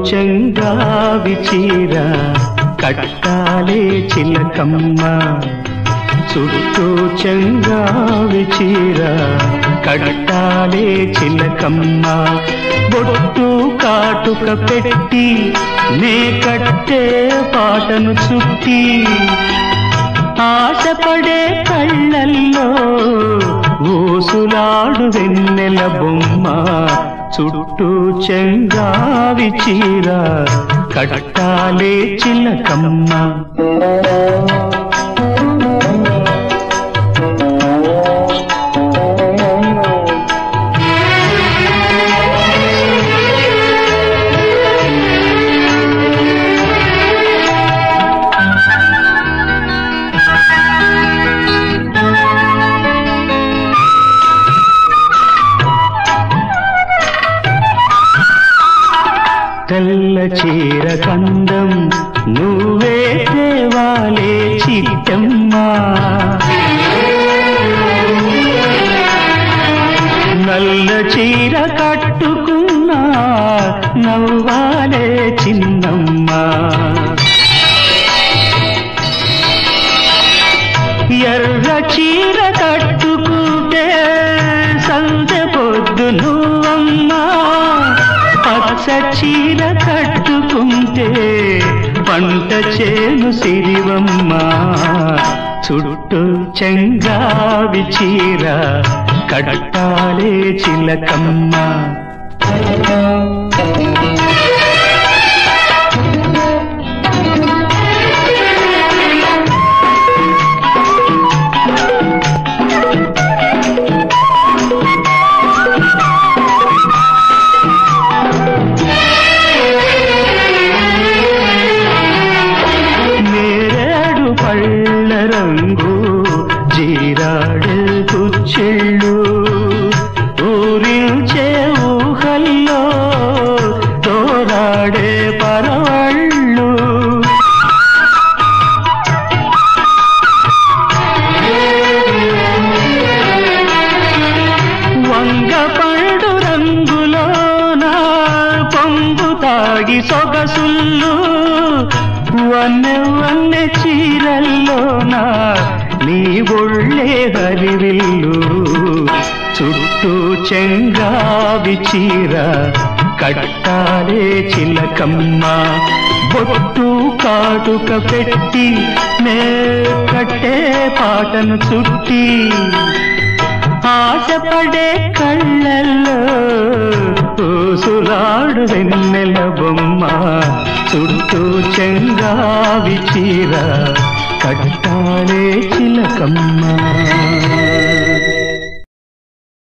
చెంగావి చీర కట్టాలే చిలకమ్మ చుట్టూ చెంగావి చీర కట్టాలే చిలకమ్మ బొట్టు కాటుక పెట్టి నే కట్టే పాటను చుట్టి ఆశపడే కళ్ళల్లో ఊసులాడు వెన్నెల బొమ్మ చుట్టూ చెంగావి చీర కట్టాలే చిలకమ్మ తెల్ల చీర కందం నువ్వే తేవాలే చిట్టమ్మా నల్ల చీర కట్టుకున్నా నవ్వాలే చిన్నమ్మా ఎర్ర చీర కట్టుకుంటే సందె పొద్దు నువ్వమ్మా పచ్చ చీర కట్టుకుంటే పంట చేను సిరివమ్మా చుట్టూ చెంగావి చీర కట్టాలే చిలకమ్మ నేరేడు పళ్ళ రంగు జీరాడు కుచ్చిళ్ళు ఊరించే ఊహల్లో తోరాడే పరవళ్ళు వంగ పండు రంగులోన పొంగు తాగి సొగసుల్లు వన్నె వన్నె చీరల్లోన నీ ఒళ్ళే హరివిల్లు చుట్టూ చెంగావి చీర కట్టాలే చిలకమ్మ బొట్టు కాటుక పెట్టి నే కట్టే పాటను చుట్టి ఆశపడే కళ్ళల్లో ఊసులాడు వెన్నెల బొమ్మ చుట్టూ చెంగావి చీర కట్టాలే చిలకమ్మ